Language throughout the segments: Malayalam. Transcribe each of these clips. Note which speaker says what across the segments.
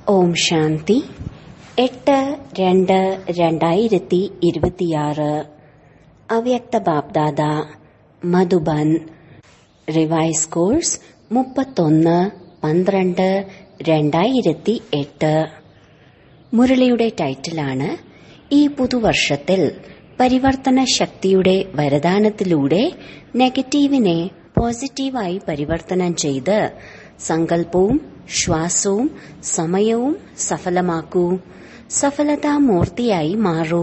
Speaker 1: ഓം ശാന്തി എട്ട് രണ്ട് രണ്ടായിരത്തി ഇരുപത്തിയാറ് അവ്യക്ത ബാബ്ദാദ മധുബൻ റിവൈസ് കോഴ്സ് മുപ്പത്തൊന്ന് പന്ത്രണ്ട് രണ്ടായിരത്തി എട്ട് മുരളിയുടെ ടൈറ്റിലാണ് ഈ പുതുവർഷത്തിൽ പരിവർത്തന ശക്തിയുടെ വരദാനത്തിലൂടെ നെഗറ്റീവിനെ പോസിറ്റീവായി പരിവർത്തനം ചെയ്ത് സങ്കല്പവും ശ്വാസവും സമയവും സഫലമാക്കൂ സഫലതാമൂർത്തിയായി മാറൂ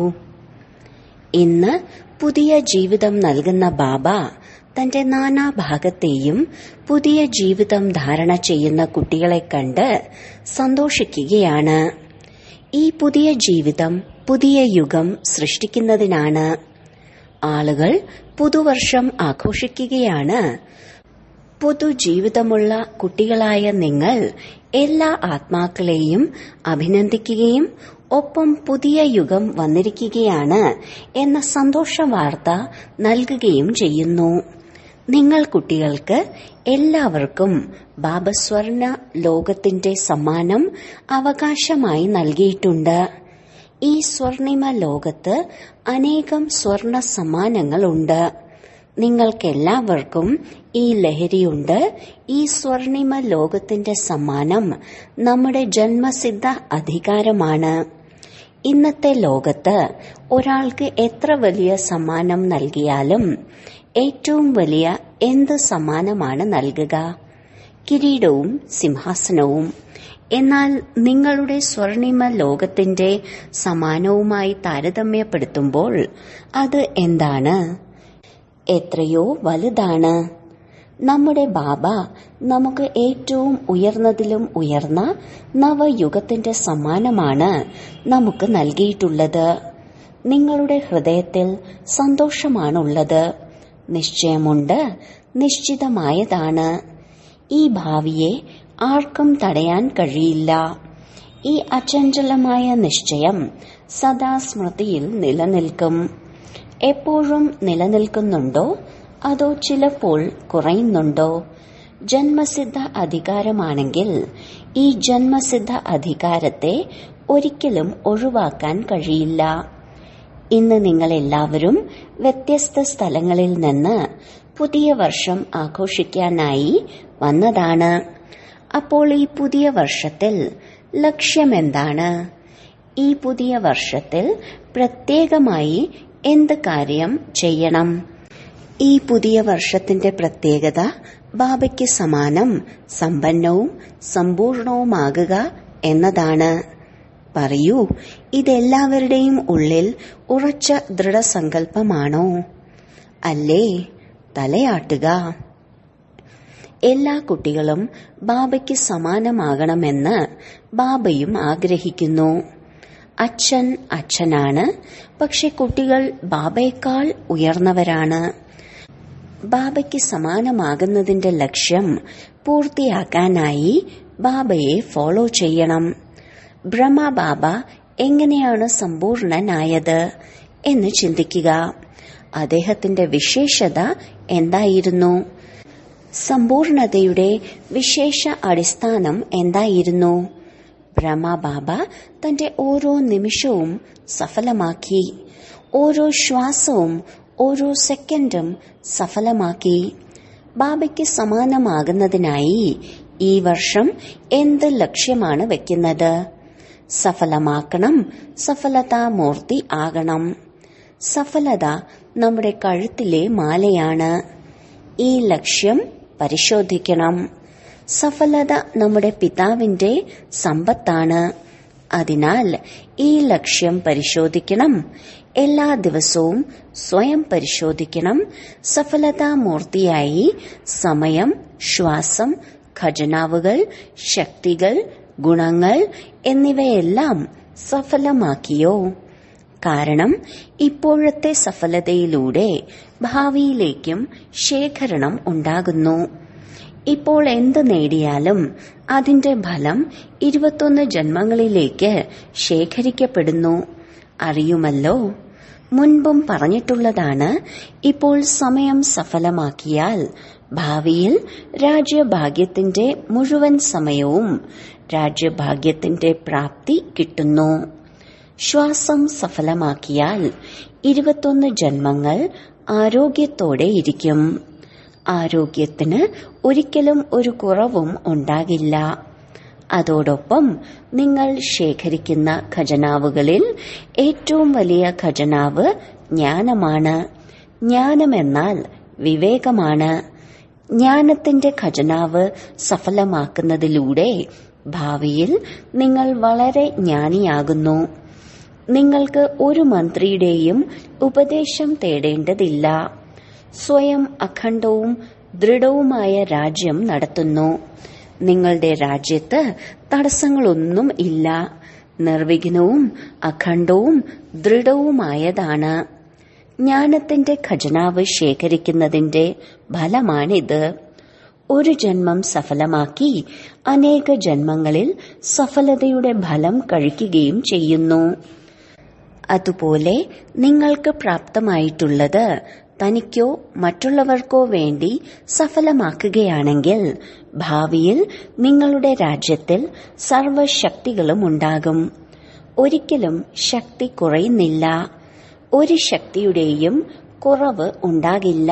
Speaker 1: ഇന്ന് പുതിയ ജീവിതം നൽകുന്ന ബാബ തന്റെ നാനാഭാഗത്തെയും പുതിയ ജീവിതം ധാരണ ചെയ്യുന്ന കുട്ടികളെ കണ്ട് സന്തോഷിക്കുകയാണ് ഈ പുതിയ ജീവിതം പുതിയ യുഗം സൃഷ്ടിക്കുന്നതിനാണ് ആളുകൾ പുതുവർഷം ആഘോഷിക്കുകയാണ് പുതുജീവിതമുള്ള കുട്ടികളായ നിങ്ങൾ എല്ലാ ആത്മാക്കളെയും അഭിനന്ദിക്കുകയും ഒപ്പം പുതിയ യുഗം വന്നിരിക്കുകയാണ് എന്ന സന്തോഷ വാർത്ത നൽകുകയും ചെയ്യുന്നു നിങ്ങൾ കുട്ടികൾക്ക് എല്ലാവർക്കും ബാബസ്വർണ ലോകത്തിന്റെ സമ്മാനം അവകാശമായി നൽകിയിട്ടുണ്ട് ഈ സ്വർണിമ ലോകത്ത് അനേകം സ്വർണ സമ്മാനങ്ങളുണ്ട് നിങ്ങൾക്കെല്ലാവർക്കും ഈ ലഹരിയുണ്ട് ഈ സ്വർണിമ ലോകത്തിന്റെ സമ്മാനം നമ്മുടെ ജന്മസിദ്ധ അധികാരമാണ് ഇന്നത്തെ ലോകത്ത് ഒരാൾക്ക് എത്ര വലിയ സമ്മാനം നൽകിയാലും ഏറ്റവും വലിയ എന്ത് സമ്മാനമാണ് നൽകുക കിരീടവും സിംഹാസനവും എന്നാൽ നിങ്ങളുടെ സ്വർണിമ ലോകത്തിന്റെ സമാനവുമായി താരതമ്യപ്പെടുത്തുമ്പോൾ അത് എന്താണ് എത്രയോ വലുതാണ് നമ്മുടെ ബാബ നമുക്ക് ഏറ്റവും ഉയർന്നതിലും ഉയർന്ന നവയുഗത്തിന്റെ സമ്മാനമാണ് നമുക്ക് നൽകിയിട്ടുള്ളത് നിങ്ങളുടെ ഹൃദയത്തിൽ സന്തോഷമാണുള്ളത് നിശ്ചയമുണ്ട് നിശ്ചിതമായതാണ് ഈ ഭാവിയെ ആർക്കും തടയാൻ കഴിയില്ല ഈ അചഞ്ചലമായ നിശ്ചയം സദാ സ്മൃതിയിൽ നിലനിൽക്കും എപ്പോഴും നിലനിൽക്കുന്നുണ്ടോ അതോ ചിലപ്പോൾ കുറയുന്നുണ്ടോ ജന്മസിദ്ധ അധികാരമാണെങ്കിൽ ഈ ജന്മസിദ്ധ അധികാരത്തെ ഒരിക്കലും ഒഴിവാക്കാൻ കഴിയില്ല ഇന്ന് നിങ്ങൾ എല്ലാവരും വ്യത്യസ്ത സ്ഥലങ്ങളിൽ നിന്ന് പുതിയ വർഷം ആഘോഷിക്കാനായി വന്നതാണ് അപ്പോൾ ഈ പുതിയ വർഷത്തിൽ ലക്ഷ്യമെന്താണ് ഈ പുതിയ വർഷത്തിൽ പ്രത്യേകമായി എന്ത് കാര്യം ചെയ്യണം ഈ പുതിയ വർഷത്തിന്റെ പ്രത്യേകത ബാബയ്ക്ക് സമാനം സമ്പന്നവും സമ്പൂർണവുമാകുക എന്നതാണ് പറയൂ ഇതെല്ലാവരുടെയും ഉള്ളിൽ ഉറച്ച ദൃഢസങ്കല്പമാണോ അല്ലേ തലയാട്ടുക എല്ലാ കുട്ടികളും ബാബയ്ക്ക് സമാനമാകണമെന്ന് ബാബയും ആഗ്രഹിക്കുന്നു അച്ഛൻ അച്ഛനാണ് പക്ഷെ കുട്ടികൾ ബാബയേക്കാൾ ഉയർന്നവരാണ് ബാബയ്ക്ക് സമാനമാകുന്നതിന്റെ ലക്ഷ്യം പൂർത്തിയാക്കാനായി ബാബയെ ഫോളോ ചെയ്യണം ബ്രഹ്മ ബാബ എങ്ങനെയാണ് സമ്പൂർണനായത് എന്ന് ചിന്തിക്കുക അദ്ദേഹത്തിന്റെ വിശേഷത എന്തായിരുന്നു സമ്പൂർണതയുടെ വിശേഷ അടിസ്ഥാനം എന്തായിരുന്നു ബ്രഹ്മബാബ തന്റെ ഓരോ നിമിഷവും സഫലമാക്കി ഓരോ ശ്വാസവും ഓരോ സെക്കൻഡും സഫലമാക്കി ബാബയ്ക്ക് സമാനമാകുന്നതിനായി ഈ വർഷം എന്ത് ലക്ഷ്യമാണ് വെക്കുന്നത് സഫലമാക്കണം സഫലതാമൂർത്തി ആകണം സഫലത നമ്മുടെ കഴുത്തിലെ മാലയാണ് ഈ ലക്ഷ്യം പരിശോധിക്കണം സഫലത നമ്മുടെ പിതാവിന്റെ സമ്പത്താണ് അതിനാൽ ഈ ലക്ഷ്യം പരിശോധിക്കണം എല്ലാ ദിവസവും സ്വയം പരിശോധിക്കണം സഫലതാമൂർത്തിയായി സമയം ശ്വാസം ഖജനാവുകൾ ശക്തികൾ ഗുണങ്ങൾ എന്നിവയെല്ലാം സഫലമാക്കിയോ കാരണം ഇപ്പോഴത്തെ സഫലതയിലൂടെ ഭാവിയിലേക്കും ശേഖരണം ഉണ്ടാകുന്നു ഇപ്പോൾ എന്ത് നേടിയാലും അതിന്റെ ഫലം ഇരുപത്തൊന്ന് ജന്മങ്ങളിലേക്ക് ശേഖരിക്കപ്പെടുന്നു അറിയുമല്ലോ മുൻപും പറഞ്ഞിട്ടുള്ളതാണ് ഇപ്പോൾ സമയം സഫലമാക്കിയാൽ ഭാവിയിൽ രാജ്യഭാഗ്യത്തിന്റെ മുഴുവൻ സമയവും രാജ്യഭാഗ്യത്തിന്റെ പ്രാപ്തി കിട്ടുന്നു ശ്വാസം സഫലമാക്കിയാൽ ഇരുപത്തൊന്ന് ജന്മങ്ങൾ ആരോഗ്യത്തോടെ ഇരിക്കും ആരോഗ്യത്തിന് ഒരിക്കലും ഒരു കുറവും ഉണ്ടാകില്ല അതോടൊപ്പം നിങ്ങൾ ശേഖരിക്കുന്ന ഖജനാവുകളിൽ ഏറ്റവും വലിയ ഖജനാവ് ജ്ഞാനമാണ് ജ്ഞാനമെന്നാൽ വിവേകമാണ് ജ്ഞാനത്തിന്റെ ഖജനാവ് സഫലമാക്കുന്നതിലൂടെ ഭാവിയിൽ നിങ്ങൾ വളരെ ജ്ഞാനിയാകുന്നു നിങ്ങൾക്ക് ഒരു മന്ത്രിയുടെയും ഉപദേശം തേടേണ്ടതില്ല സ്വയം അഖണ്ഡവും ദൃഢവുമായ രാജ്യം നടത്തുന്നു നിങ്ങളുടെ രാജ്യത്ത് തടസ്സങ്ങളൊന്നും ഇല്ല നിർവിഘ്നവും അഖണ്ഡവും ദൃഢവുമായതാണ് ജ്ഞാനത്തിന്റെ ഖജനാവ് ശേഖരിക്കുന്നതിന്റെ ഫലമാണിത് ഒരു ജന്മം സഫലമാക്കി അനേക ജന്മങ്ങളിൽ സഫലതയുടെ ഫലം കഴിക്കുകയും ചെയ്യുന്നു അതുപോലെ നിങ്ങൾക്ക് പ്രാപ്തമായിട്ടുള്ളത് തനിക്കോ മറ്റുള്ളവർക്കോ വേണ്ടി സഫലമാക്കുകയാണെങ്കിൽ ഭാവിയിൽ നിങ്ങളുടെ രാജ്യത്തിൽ സർവശക്തികളും ഉണ്ടാകും ഒരിക്കലും ശക്തി കുറയുന്നില്ല ഒരു ശക്തിയുടെയും കുറവ് ഉണ്ടാകില്ല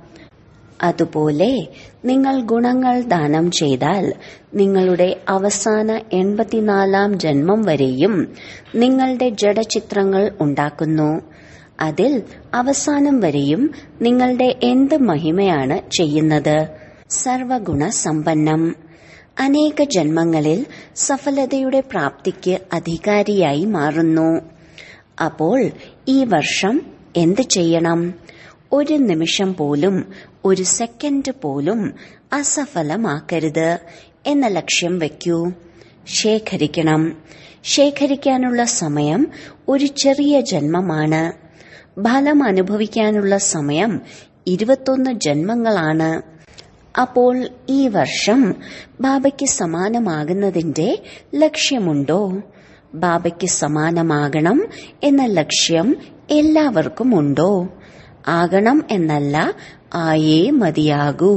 Speaker 1: അതുപോലെ നിങ്ങൾ ഗുണങ്ങൾ ദാനം ചെയ്താൽ നിങ്ങളുടെ അവസാന എൺപത്തിനാലാം ജന്മം വരെയും നിങ്ങളുടെ ജഡചിത്രങ്ങൾ ഉണ്ടാക്കുന്നു അതിൽ അവസാനം വരെയും നിങ്ങളുടെ എന്ത് മഹിമയാണ് ചെയ്യുന്നത് സർവഗുണ സമ്പന്നം അനേക ജന്മങ്ങളിൽ സഫലതയുടെ പ്രാപ്തിക്ക് അധികാരിയായി മാറുന്നു അപ്പോൾ ഈ വർഷം എന്ത് ചെയ്യണം ഒരു നിമിഷം പോലും ഒരു സെക്കൻഡ് പോലും അസഫലമാക്കരുത് എന്ന ലക്ഷ്യം വയ്ക്കൂ ശേഖരിക്കണം ശേഖരിക്കാനുള്ള സമയം ഒരു ചെറിയ ജന്മമാണ് ഫലം അനുഭവിക്കാനുള്ള സമയം ഇരുപത്തൊന്ന് ജന്മങ്ങളാണ് അപ്പോൾ ഈ വർഷം ബാബയ്ക്ക് സമാനമാകുന്നതിന്റെ ലക്ഷ്യമുണ്ടോ ബാബയ്ക്ക് സമാനമാകണം എന്ന ലക്ഷ്യം എല്ലാവർക്കും ഉണ്ടോ ആകണം എന്നല്ല ആയേ മതിയാകൂ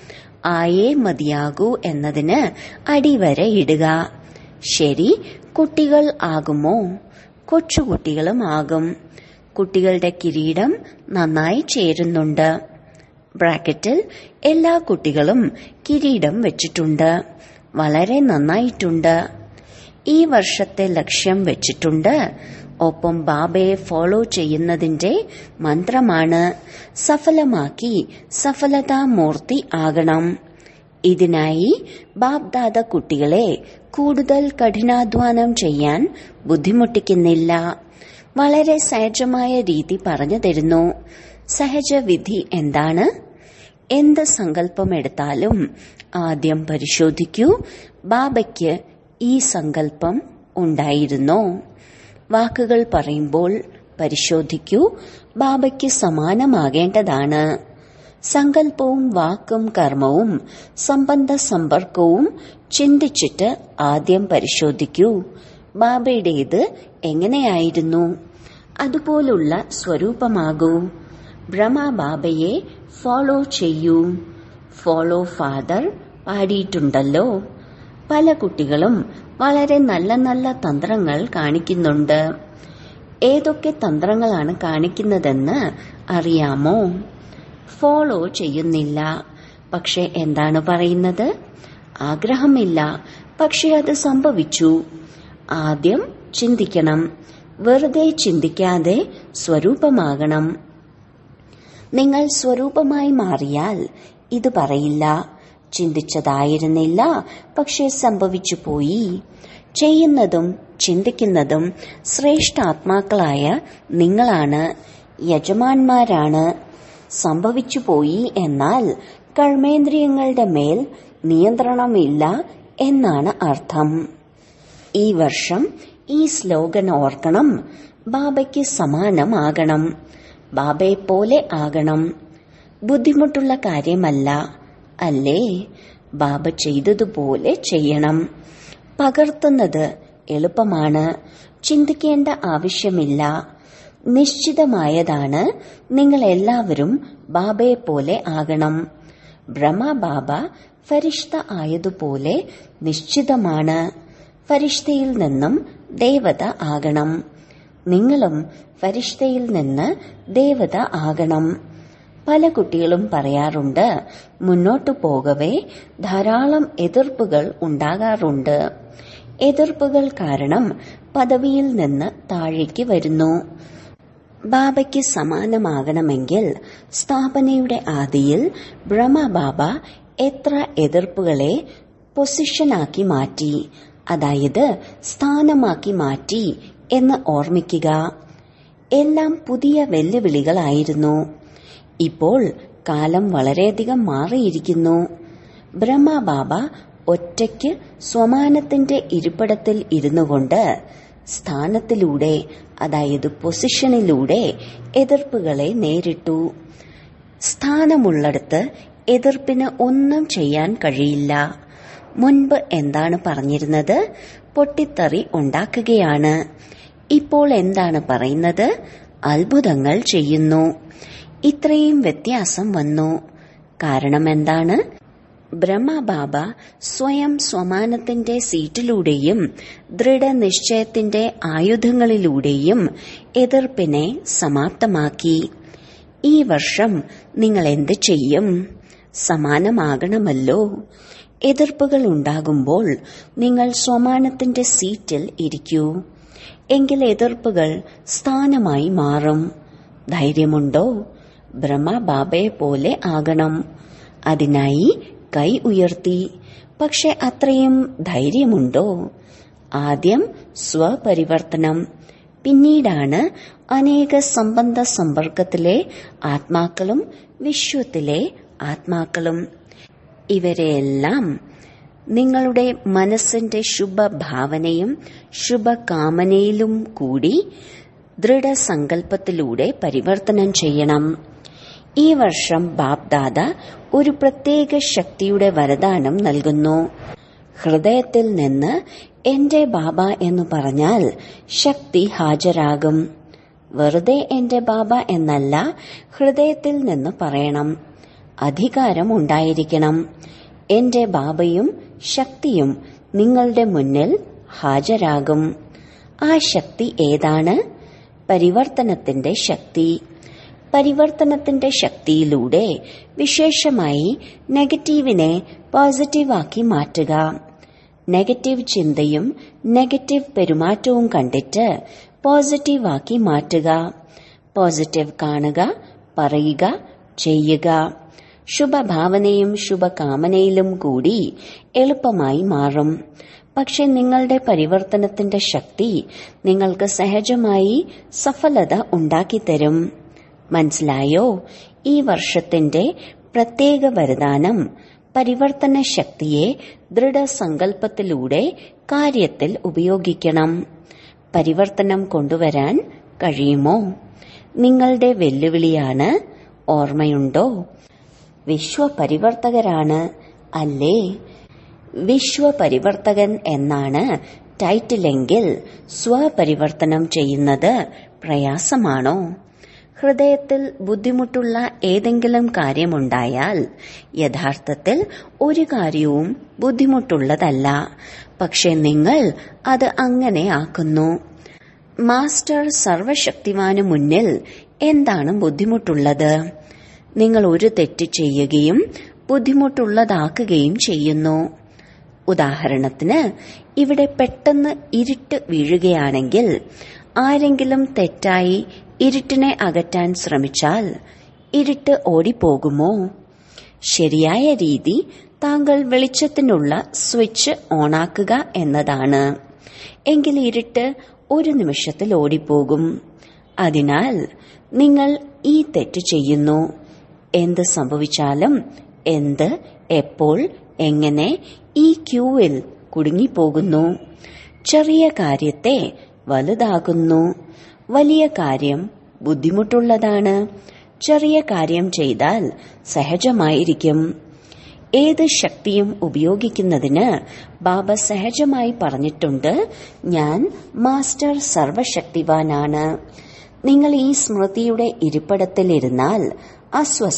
Speaker 1: ആയേ മതിയാകൂ എന്നതിന് അടിവര ഇടുക ശരി കുട്ടികൾ ആകുമോ കൊച്ചുകുട്ടികളും ആകും കുട്ടികളുടെ കിരീടം നന്നായി ചേരുന്നുണ്ട് ബ്രാക്കറ്റിൽ എല്ലാ കുട്ടികളും കിരീടം വെച്ചിട്ടുണ്ട് വളരെ നന്നായിട്ടുണ്ട് ഈ വർഷത്തെ ലക്ഷ്യം വെച്ചിട്ടുണ്ട് ഒപ്പം ബാബയെ ഫോളോ ചെയ്യുന്നതിന്റെ മന്ത്രമാണ് സഫലമാക്കി സഫലതാമൂർത്തി ആകണം ഇതിനായി ബാബ്ദാദ കുട്ടികളെ കൂടുതൽ കഠിനാധ്വാനം ചെയ്യാൻ ബുദ്ധിമുട്ടിക്കുന്നില്ല വളരെ സഹജമായ രീതി പറഞ്ഞു തരുന്നു സഹജവിധി എന്താണ് എന്ത് സങ്കല്പമെടുത്താലും ആദ്യം പരിശോധിക്കൂ ബാബയ്ക്ക് ഈ സങ്കല്പം ഉണ്ടായിരുന്നോ വാക്കുകൾ പറയുമ്പോൾ പരിശോധിക്കൂ ബാബയ്ക്ക് സമാനമാകേണ്ടതാണ് സങ്കല്പവും വാക്കും കർമ്മവും സംബന്ധ സമ്പർക്കവും ചിന്തിച്ചിട്ട് ആദ്യം പരിശോധിക്കൂ ബാബയുടേത് എങ്ങനെയായിരുന്നു അതുപോലുള്ള സ്വരൂപമാകൂ ബ്രഹ്മ ബാബയെ ഫോളോ ചെയ്യൂ ഫോളോ ഫാദർ പാടിയിട്ടുണ്ടല്ലോ പല കുട്ടികളും വളരെ നല്ല നല്ല തന്ത്രങ്ങൾ കാണിക്കുന്നുണ്ട് ഏതൊക്കെ തന്ത്രങ്ങളാണ് കാണിക്കുന്നതെന്ന് അറിയാമോ ഫോളോ ചെയ്യുന്നില്ല പക്ഷെ എന്താണ് പറയുന്നത് ആഗ്രഹമില്ല പക്ഷെ അത് സംഭവിച്ചു ആദ്യം ചിന്തിക്കണം വെറുതെ ചിന്തിക്കാതെ സ്വരൂപമാകണം നിങ്ങൾ സ്വരൂപമായി മാറിയാൽ ഇത് പറയില്ല ചിന്തിച്ചതായിരുന്നില്ല പക്ഷെ സംഭവിച്ചു പോയി ചെയ്യുന്നതും ചിന്തിക്കുന്നതും ശ്രേഷ്ഠാത്മാക്കളായ നിങ്ങളാണ് യജമാന്മാരാണ് സംഭവിച്ചു പോയി എന്നാൽ കർമ്മേന്ദ്രിയങ്ങളുടെ മേൽ നിയന്ത്രണമില്ല എന്നാണ് അർത്ഥം ഈ വർഷം ഈ സ്ലോഗൻ ഓർക്കണം ബാബയ്ക്ക് സമാനമാകണം ബാബയെ പോലെ ആകണം ബുദ്ധിമുട്ടുള്ള കാര്യമല്ല അല്ലേ ബാബ ചെയ്തതുപോലെ ചെയ്യണം പകർത്തുന്നത് എളുപ്പമാണ് ചിന്തിക്കേണ്ട ആവശ്യമില്ല നിശ്ചിതമായതാണ് നിങ്ങൾ എല്ലാവരും ബാബയെ പോലെ ആകണം ബ്രഹ്മ ബാബ ഫരിഷ്ത ആയതുപോലെ നിശ്ചിതമാണ് ഫരിഷ്തയിൽ നിന്നും ദേവത ആകണം നിങ്ങളും ഫരിഷ്തയിൽ നിന്ന് ദേവത ആകണം പല കുട്ടികളും പറയാറുണ്ട് മുന്നോട്ടു പോകവേ ധാരാളം എതിർപ്പുകൾ ഉണ്ടാകാറുണ്ട് എതിർപ്പുകൾ കാരണം പദവിയിൽ നിന്ന് താഴേക്ക് വരുന്നു ബാബയ്ക്ക് സമാനമാകണമെങ്കിൽ സ്ഥാപനയുടെ ആദിയിൽ ബ്രഹ്മബാബ എത്ര എതിർപ്പുകളെ പൊസിഷനാക്കി മാറ്റി അതായത് സ്ഥാനമാക്കി മാറ്റി എന്ന് ഓർമ്മിക്കുക എല്ലാം പുതിയ വെല്ലുവിളികളായിരുന്നു ഇപ്പോൾ കാലം വളരെയധികം മാറിയിരിക്കുന്നു ബ്രഹ്മബാബ ഒറ്റയ്ക്ക് സ്വമാനത്തിന്റെ ഇരിപ്പിടത്തിൽ ഇരുന്നുകൊണ്ട് സ്ഥാനത്തിലൂടെ അതായത് പൊസിഷനിലൂടെ എതിർപ്പുകളെ നേരിട്ടു സ്ഥാനമുള്ളിടത്ത് എതിർപ്പിന് ഒന്നും ചെയ്യാൻ കഴിയില്ല മുൻപ് എന്താണ് പറഞ്ഞിരുന്നത് പൊട്ടിത്തെറി ഉണ്ടാക്കുകയാണ് ഇപ്പോൾ എന്താണ് പറയുന്നത് അത്ഭുതങ്ങൾ ചെയ്യുന്നു ഇത്രയും വ്യത്യാസം വന്നു കാരണം എന്താണ് ബ്രഹ്മബാബ സ്വയം സ്വമാനത്തിന്റെ സീറ്റിലൂടെയും ദൃഢനിശ്ചയത്തിന്റെ ആയുധങ്ങളിലൂടെയും എതിർപ്പിനെ സമാപ്തമാക്കി ഈ വർഷം നിങ്ങൾ എന്ത് ചെയ്യും സമാനമാകണമല്ലോ എതിർപ്പുകൾ ഉണ്ടാകുമ്പോൾ നിങ്ങൾ സ്വമാനത്തിന്റെ സീറ്റിൽ ഇരിക്കൂ എങ്കിൽ എതിർപ്പുകൾ സ്ഥാനമായി മാറും ധൈര്യമുണ്ടോ ബ്രഹ്മബാബയെ പോലെ ആകണം അതിനായി കൈ ഉയർത്തി പക്ഷെ അത്രയും ധൈര്യമുണ്ടോ ആദ്യം സ്വപരിവർത്തനം പിന്നീടാണ് അനേക സംബന്ധ സമ്പർക്കത്തിലെ ആത്മാക്കളും വിശ്വത്തിലെ ആത്മാക്കളും ഇവരെയെല്ലാം നിങ്ങളുടെ മനസ്സിന്റെ ശുഭഭാവനയും ശുഭകാമനയിലും കൂടി ദൃഢസങ്കല്പത്തിലൂടെ പരിവർത്തനം ചെയ്യണം ഈ വർഷം ബാബ്ദാദ ഒരു പ്രത്യേക ശക്തിയുടെ വരദാനം നൽകുന്നു ഹൃദയത്തിൽ നിന്ന് എന്റെ ബാബ എന്ന് പറഞ്ഞാൽ ശക്തി ഹാജരാകും വെറുതെ എന്റെ ബാബ എന്നല്ല ഹൃദയത്തിൽ നിന്ന് പറയണം അധികാരം ഉണ്ടായിരിക്കണം എന്റെ ബാബയും ശക്തിയും നിങ്ങളുടെ മുന്നിൽ ഹാജരാകും ആ ശക്തി ഏതാണ് പരിവർത്തനത്തിന്റെ ശക്തി പരിവർത്തനത്തിന്റെ ശക്തിയിലൂടെ വിശേഷമായി നെഗറ്റീവിനെ പോസിറ്റീവാക്കി മാറ്റുക നെഗറ്റീവ് ചിന്തയും നെഗറ്റീവ് പെരുമാറ്റവും കണ്ടിട്ട് പോസിറ്റീവാക്കി മാറ്റുക പോസിറ്റീവ് കാണുക പറയുക ചെയ്യുക ശുഭഭാവനയും ശുഭകാമനയിലും കൂടി എളുപ്പമായി മാറും പക്ഷെ നിങ്ങളുടെ പരിവർത്തനത്തിന്റെ ശക്തി നിങ്ങൾക്ക് സഹജമായി സഫലത ഉണ്ടാക്കിത്തരും മനസ്സിലായോ ഈ വർഷത്തിന്റെ പ്രത്യേക വരദാനം പരിവർത്തന ശക്തിയെ ദൃഢസങ്കല്പത്തിലൂടെ കാര്യത്തിൽ ഉപയോഗിക്കണം പരിവർത്തനം കൊണ്ടുവരാൻ കഴിയുമോ നിങ്ങളുടെ വെല്ലുവിളിയാണ് ഓർമ്മയുണ്ടോ വിശ്വപരിവർത്തകരാണ് അല്ലേ വിശ്വപരിവർത്തകൻ എന്നാണ് ടൈറ്റിലെങ്കിൽ സ്വപരിവർത്തനം ചെയ്യുന്നത് പ്രയാസമാണോ ഹൃദയത്തിൽ ബുദ്ധിമുട്ടുള്ള ഏതെങ്കിലും കാര്യമുണ്ടായാൽ യഥാർത്ഥത്തിൽ ഒരു കാര്യവും ബുദ്ധിമുട്ടുള്ളതല്ല പക്ഷെ നിങ്ങൾ അത് അങ്ങനെ ആക്കുന്നു മാസ്റ്റർ സർവശക്തിമാനു മുന്നിൽ എന്താണ് ബുദ്ധിമുട്ടുള്ളത് നിങ്ങൾ ഒരു തെറ്റ് ചെയ്യുകയും ബുദ്ധിമുട്ടുള്ളതാക്കുകയും ചെയ്യുന്നു ഉദാഹരണത്തിന് ഇവിടെ പെട്ടെന്ന് ഇരുട്ട് വീഴുകയാണെങ്കിൽ ആരെങ്കിലും തെറ്റായി ഇരുട്ടിനെ അകറ്റാൻ ശ്രമിച്ചാൽ ഇരുട്ട് ഓടിപ്പോകുമോ ശരിയായ രീതി താങ്കൾ വെളിച്ചത്തിനുള്ള സ്വിച്ച് ഓണാക്കുക എന്നതാണ് എങ്കിൽ ഇരുട്ട് ഒരു നിമിഷത്തിൽ ഓടിപ്പോകും അതിനാൽ നിങ്ങൾ ഈ തെറ്റ് ചെയ്യുന്നു എന്ത് സംഭവിച്ചാലും എന്ത് എപ്പോൾ എങ്ങനെ ഈ ക്യൂവിൽ കുടുങ്ങിപ്പോകുന്നു ചെറിയ കാര്യത്തെ വലുതാകുന്നു വലിയ കാര്യം ബുദ്ധിമുട്ടുള്ളതാണ് ചെറിയ കാര്യം ചെയ്താൽ സഹജമായിരിക്കും ഏത് ശക്തിയും ഉപയോഗിക്കുന്നതിന് ബാബ സഹജമായി പറഞ്ഞിട്ടുണ്ട് ഞാൻ മാസ്റ്റർ സർവശക്തിവാനാണ് നിങ്ങൾ ഈ സ്മൃതിയുടെ ഇരിപ്പിടത്തിലിരുന്നാൽ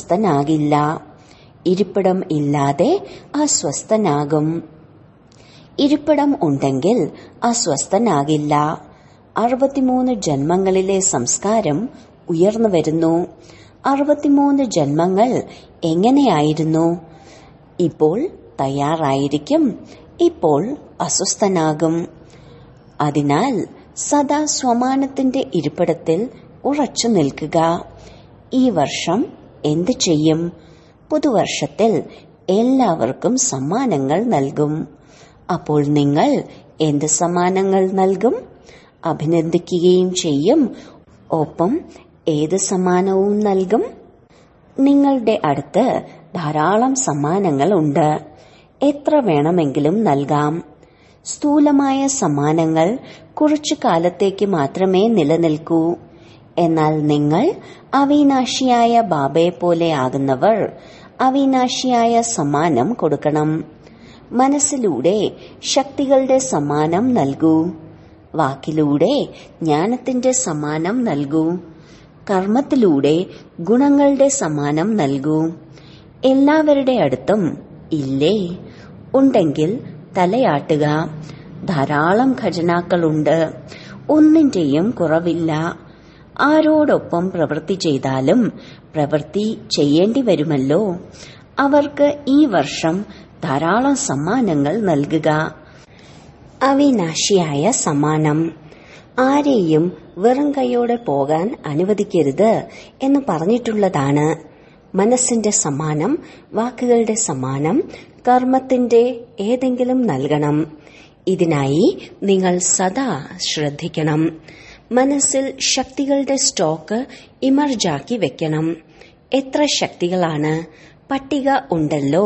Speaker 1: അസ്വസ്ഥനാകില്ല ഇരിപ്പിടം ഇല്ലാതെ അസ്വസ്ഥനാകും ഇരിപ്പിടം ഉണ്ടെങ്കിൽ അസ്വസ്ഥനാകില്ല അറുപത്തിമൂന്ന് ജന്മങ്ങളിലെ സംസ്കാരം ഉയർന്നു വരുന്നു അറുപത്തിമൂന്ന് ജന്മങ്ങൾ എങ്ങനെയായിരുന്നു ഇപ്പോൾ തയ്യാറായിരിക്കും ഇപ്പോൾ അസ്വസ്ഥനാകും അതിനാൽ സദാ സ്വമാനത്തിന്റെ ഇരിപ്പിടത്തിൽ ഉറച്ചു നിൽക്കുക ഈ വർഷം എന്തു ചെയ്യും പുതുവർഷത്തിൽ എല്ലാവർക്കും സമ്മാനങ്ങൾ നൽകും അപ്പോൾ നിങ്ങൾ എന്ത് സമ്മാനങ്ങൾ നൽകും അഭിനന്ദിക്കുകയും ചെയ്യും ഒപ്പം ഏത് സമ്മാനവും നൽകും നിങ്ങളുടെ അടുത്ത് ധാരാളം സമ്മാനങ്ങൾ ഉണ്ട് എത്ര വേണമെങ്കിലും നൽകാം സ്ഥൂലമായ സമ്മാനങ്ങൾ കുറച്ചു കാലത്തേക്ക് മാത്രമേ നിലനിൽക്കൂ എന്നാൽ നിങ്ങൾ അവിനാശിയായ ബാബയെ പോലെ ആകുന്നവർ അവിനാശിയായ സമ്മാനം കൊടുക്കണം മനസ്സിലൂടെ ശക്തികളുടെ സമ്മാനം നൽകൂ വാക്കിലൂടെ ജ്ഞാനത്തിന്റെ സമ്മാനം നൽകൂ കർമ്മത്തിലൂടെ ഗുണങ്ങളുടെ സമ്മാനം നൽകൂ എല്ലാവരുടെ അടുത്തും ഇല്ലേ ഉണ്ടെങ്കിൽ തലയാട്ടുക ധാരാളം ഖജനാക്കളുണ്ട് ഒന്നിന്റെയും കുറവില്ല ആരോടൊപ്പം പ്രവൃത്തി ചെയ്താലും പ്രവൃത്തി ചെയ്യേണ്ടി വരുമല്ലോ അവർക്ക് ഈ വർഷം ധാരാളം സമ്മാനങ്ങൾ നൽകുക അവിനാശിയായ സമ്മാനം ആരെയും വെറും കൈയോടെ പോകാൻ അനുവദിക്കരുത് എന്ന് പറഞ്ഞിട്ടുള്ളതാണ് മനസ്സിന്റെ സമ്മാനം വാക്കുകളുടെ സമ്മാനം കർമ്മത്തിന്റെ ഏതെങ്കിലും നൽകണം ഇതിനായി നിങ്ങൾ സദാ ശ്രദ്ധിക്കണം മനസ്സിൽ ശക്തികളുടെ സ്റ്റോക്ക് ഇമർജാക്കി വെക്കണം എത്ര ശക്തികളാണ് പട്ടിക ഉണ്ടല്ലോ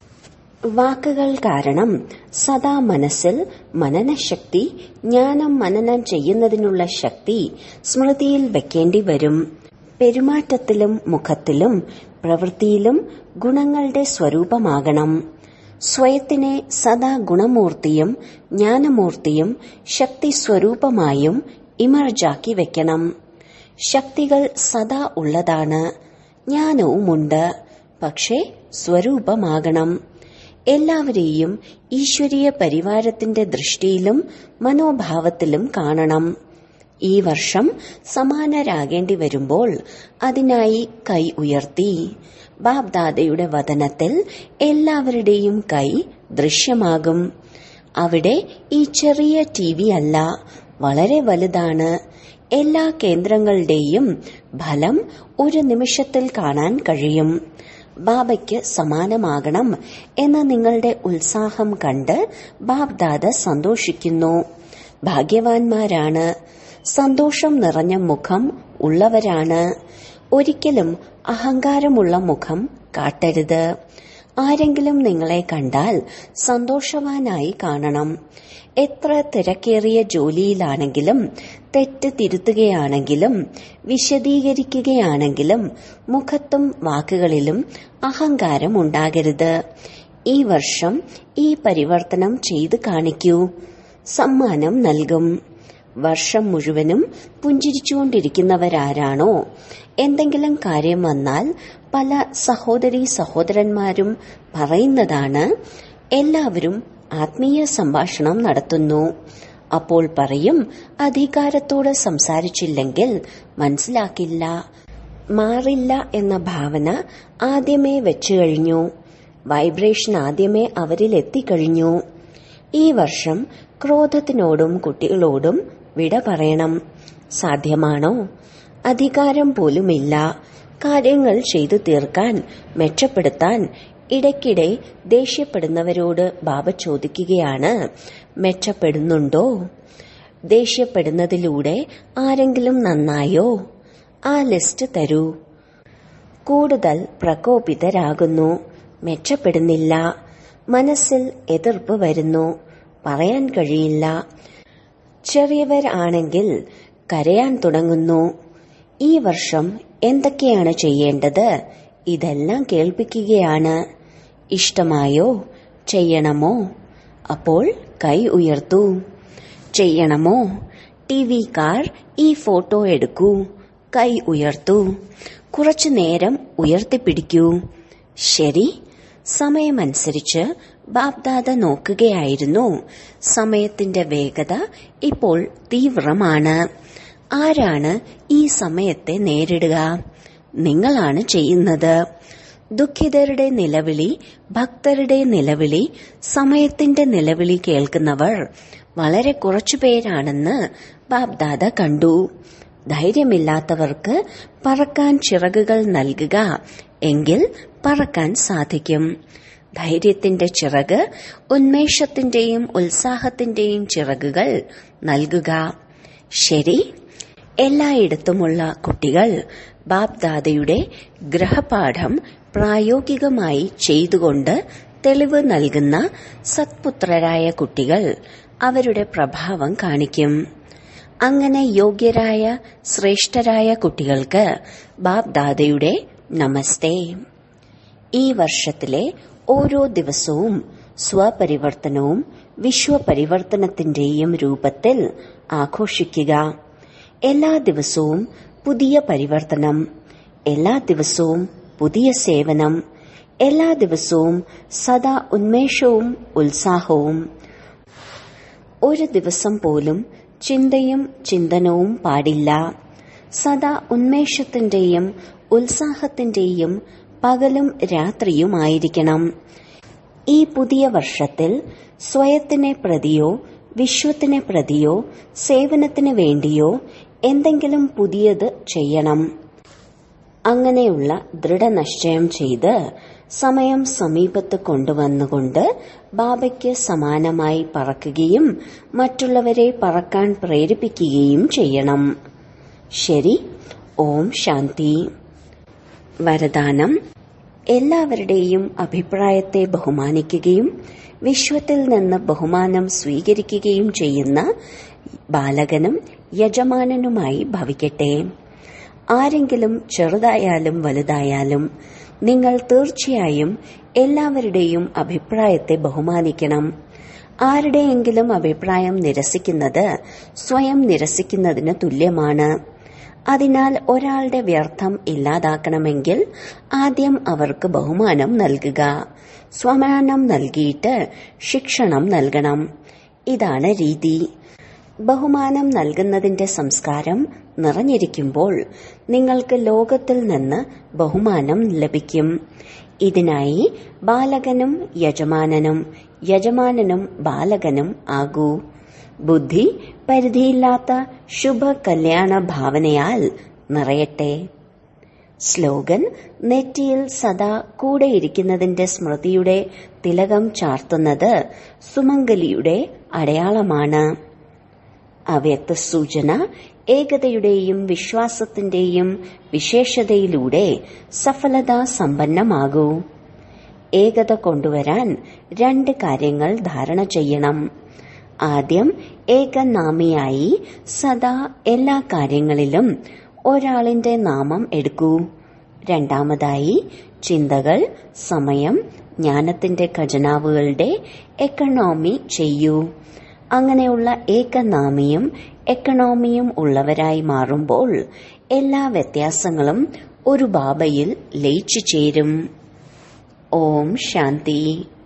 Speaker 1: വാക്കുകൾ കാരണം സദാ മനസ്സിൽ മനനശക്തി ജ്ഞാനം മനനം ചെയ്യുന്നതിനുള്ള ശക്തി സ്മൃതിയിൽ വെക്കേണ്ടി വരും പെരുമാറ്റത്തിലും മുഖത്തിലും പ്രവൃത്തിയിലും ഗുണങ്ങളുടെ സ്വരൂപമാകണം സ്വയത്തിനെ സദാ ഗുണമൂർത്തിയും ജ്ഞാനമൂർത്തിയും ശക്തി സ്വരൂപമായും ഇമർജാക്കി വെക്കണം ശക്തികൾ സദാ ഉള്ളതാണ് ജ്ഞാനവുമുണ്ട് പക്ഷേ സ്വരൂപമാകണം എല്ലാവരെയും ഈശ്വരീയ പരിവാരത്തിന്റെ ദൃഷ്ടിയിലും മനോഭാവത്തിലും കാണണം ഈ വർഷം സമാനരാകേണ്ടി വരുമ്പോൾ അതിനായി കൈ ഉയർത്തി ബാബ്ദാദയുടെ വതനത്തിൽ എല്ലാവരുടെയും കൈ ദൃശ്യമാകും അവിടെ ഈ ചെറിയ ടി വി അല്ല വളരെ വലുതാണ് എല്ലാ കേന്ദ്രങ്ങളുടെയും ഫലം ഒരു നിമിഷത്തിൽ കാണാൻ കഴിയും ബാബയ്ക്ക് സമാനമാകണം എന്ന നിങ്ങളുടെ ഉത്സാഹം കണ്ട് ബാബ്ദാദ സന്തോഷിക്കുന്നു ഭാഗ്യവാൻമാരാണ് സന്തോഷം നിറഞ്ഞ മുഖം ഉള്ളവരാണ് ഒരിക്കലും അഹങ്കാരമുള്ള മുഖം കാട്ടരുത് ആരെങ്കിലും നിങ്ങളെ കണ്ടാൽ സന്തോഷവാനായി കാണണം എത്ര തിരക്കേറിയ ജോലിയിലാണെങ്കിലും തെറ്റ് തിരുത്തുകയാണെങ്കിലും വിശദീകരിക്കുകയാണെങ്കിലും മുഖത്തും വാക്കുകളിലും അഹങ്കാരം ഉണ്ടാകരുത് ഈ വർഷം ഈ പരിവർത്തനം ചെയ്തു കാണിക്കൂ സമ്മാനം നൽകും വർഷം മുഴുവനും പുഞ്ചിരിച്ചുകൊണ്ടിരിക്കുന്നവരാരാണോ എന്തെങ്കിലും കാര്യം വന്നാൽ പല സഹോദരി സഹോദരന്മാരും പറയുന്നതാണ് എല്ലാവരും ആത്മീയ സംഭാഷണം നടത്തുന്നു അപ്പോൾ പറയും അധികാരത്തോട് സംസാരിച്ചില്ലെങ്കിൽ മനസ്സിലാക്കില്ല മാറില്ല എന്ന ഭാവന ആദ്യമേ വെച്ചു കഴിഞ്ഞു വൈബ്രേഷൻ ആദ്യമേ അവരിൽ എത്തിക്കഴിഞ്ഞു ഈ വർഷം ക്രോധത്തിനോടും കുട്ടികളോടും വിട പറയണം സാധ്യമാണോ അധികാരം പോലുമില്ല കാര്യങ്ങൾ ചെയ്തു തീർക്കാൻ മെച്ചപ്പെടുത്താൻ ഇടയ്ക്കിടെ ദേഷ്യപ്പെടുന്നവരോട് ബാബ ചോദിക്കുകയാണ് മെച്ചപ്പെടുന്നുണ്ടോ ദേഷ്യപ്പെടുന്നതിലൂടെ ആരെങ്കിലും നന്നായോ ആ ലിസ്റ്റ് തരൂ കൂടുതൽ പ്രകോപിതരാകുന്നു മെച്ചപ്പെടുന്നില്ല മനസ്സിൽ എതിർപ്പ് വരുന്നു പറയാൻ കഴിയില്ല ചെറിയവരാണെങ്കിൽ കരയാൻ തുടങ്ങുന്നു ഈ വർഷം എന്തൊക്കെയാണ് ചെയ്യേണ്ടത് ഇതെല്ലാം കേൾപ്പിക്കുകയാണ് ഇഷ്ടമായോ ചെയ്യണമോ അപ്പോൾ കൈ ഉയർത്തൂ ചെയ്യണമോ ടി വിക്കാർ ഈ ഫോട്ടോ എടുക്കൂ കൈ ഉയർത്തൂ കുറച്ചു നേരം ഉയർത്തിപ്പിടിക്കൂ ശരി സമയമനുസരിച്ച് ബാബ്ദാദ നോക്കുകയായിരുന്നു സമയത്തിന്റെ വേഗത ഇപ്പോൾ തീവ്രമാണ് ആരാണ് ഈ സമയത്തെ നേരിടുക നിങ്ങളാണ് ചെയ്യുന്നത് ദുഃഖിതരുടെ നിലവിളി ഭക്തരുടെ നിലവിളി സമയത്തിന്റെ നിലവിളി കേൾക്കുന്നവർ വളരെ കുറച്ചുപേരാണെന്ന് ബാബ്ദാദ കണ്ടു ധൈര്യമില്ലാത്തവർക്ക് പറക്കാൻ ചിറകുകൾ നൽകുക എങ്കിൽ പറക്കാൻ സാധിക്കും ധൈര്യത്തിന്റെ ചിറക് ഉന്മേഷത്തിന്റെയും ഉത്സാഹത്തിന്റെയും ചിറകുകൾ നൽകുക ശരി എല്ലായിടത്തുമുള്ള കുട്ടികൾ ബാബ്ദാദയുടെ ഗ്രഹപാഠം പ്രായോഗികമായി ചെയ്തുകൊണ്ട് തെളിവ് നൽകുന്ന സത്പുത്രരായ കുട്ടികൾ അവരുടെ പ്രഭാവം കാണിക്കും അങ്ങനെ യോഗ്യരായ ശ്രേഷ്ഠരായ കുട്ടികൾക്ക് ബാബ്ദാദയുടെ നമസ്തേ ഈ വർഷത്തിലെ ഓരോ ദിവസവും സ്വപരിവർത്തനവും വിശ്വപരിവർത്തനത്തിന്റെയും രൂപത്തിൽ ആഘോഷിക്കുക എല്ലാ ദിവസവും പുതിയ പരിവർത്തനം എല്ലാ ദിവസവും പുതിയ സേവനം എല്ലാ ദിവസവും സദാ ഉന്മേഷവും ഉത്സാഹവും ഒരു ദിവസം പോലും ചിന്തയും ചിന്തനവും പാടില്ല സദാ ഉന്മേഷത്തിന്റെയും ഉത്സാഹത്തിന്റെയും പകലും രാത്രിയുമായിരിക്കണം ഈ പുതിയ വർഷത്തിൽ സ്വയത്തിനെ പ്രതിയോ വിശ്വത്തിനെ പ്രതിയോ സേവനത്തിന് വേണ്ടിയോ എന്തെങ്കിലും പുതിയത് ചെയ്യണം അങ്ങനെയുള്ള ദൃഢനിശ്ചയം ചെയ്ത് സമയം സമീപത്ത് കൊണ്ടുവന്നുകൊണ്ട് ബാബയ്ക്ക് സമാനമായി പറക്കുകയും മറ്റുള്ളവരെ പറക്കാൻ പ്രേരിപ്പിക്കുകയും ചെയ്യണം ശരി ഓം ശാന്തി വരദാനം എല്ലാവരുടെയും അഭിപ്രായത്തെ ബഹുമാനിക്കുകയും വിശ്വത്തിൽ നിന്ന് ബഹുമാനം സ്വീകരിക്കുകയും ചെയ്യുന്ന ബാലകനും യജമാനനുമായി ഭവിക്കട്ടെ ആരെങ്കിലും ചെറുതായാലും വലുതായാലും നിങ്ങൾ തീർച്ചയായും എല്ലാവരുടെയും അഭിപ്രായത്തെ ബഹുമാനിക്കണം ആരുടെയെങ്കിലും അഭിപ്രായം നിരസിക്കുന്നത് സ്വയം നിരസിക്കുന്നതിന് തുല്യമാണ് അതിനാൽ ഒരാളുടെ വ്യർത്ഥം ഇല്ലാതാക്കണമെങ്കിൽ ആദ്യം അവർക്ക് ബഹുമാനം നൽകുക സ്വമാനം നൽകിയിട്ട് ശിക്ഷണം നൽകണം ഇതാണ് രീതി ബഹുമാനം നൽകുന്നതിന്റെ സംസ്കാരം നിറഞ്ഞിരിക്കുമ്പോൾ നിങ്ങൾക്ക് ലോകത്തിൽ നിന്ന് ബഹുമാനം ലഭിക്കും ഇതിനായി ബാലകനും യജമാനനും യജമാനനും ബാലകനും ആകൂ ബുദ്ധി പരിധിയില്ലാത്ത ശുഭ കല്യാണ ഭാവനയാൽ നിറയട്ടെ സ്ലോഗൻ നെറ്റിയിൽ സദാ കൂടെയിരിക്കുന്നതിന്റെ സ്മൃതിയുടെ തിലകം ചാർത്തുന്നത് സുമംഗലിയുടെ അടയാളമാണ് അവ്യക്ത സൂചന ഏകതയുടെയും വിശ്വാസത്തിന്റെയും വിശേഷതയിലൂടെ സഫലത സമ്പന്നമാകൂ ഏകത കൊണ്ടുവരാൻ രണ്ട് കാര്യങ്ങൾ ധാരണ ചെയ്യണം ആദ്യം ഏകനാമിയായി സദാ എല്ലാ കാര്യങ്ങളിലും ഒരാളിന്റെ നാമം എടുക്കൂ രണ്ടാമതായി ചിന്തകൾ സമയം ജ്ഞാനത്തിന്റെ ഖജനാവുകളുടെ എക്കണോമി ചെയ്യൂ അങ്ങനെയുള്ള ഏകനാമിയും എക്കണോമിയും ഉള്ളവരായി മാറുമ്പോൾ എല്ലാ വ്യത്യാസങ്ങളും ഒരു ബാബയിൽ ലയിച്ചു ചേരും ഓം ശാന്തി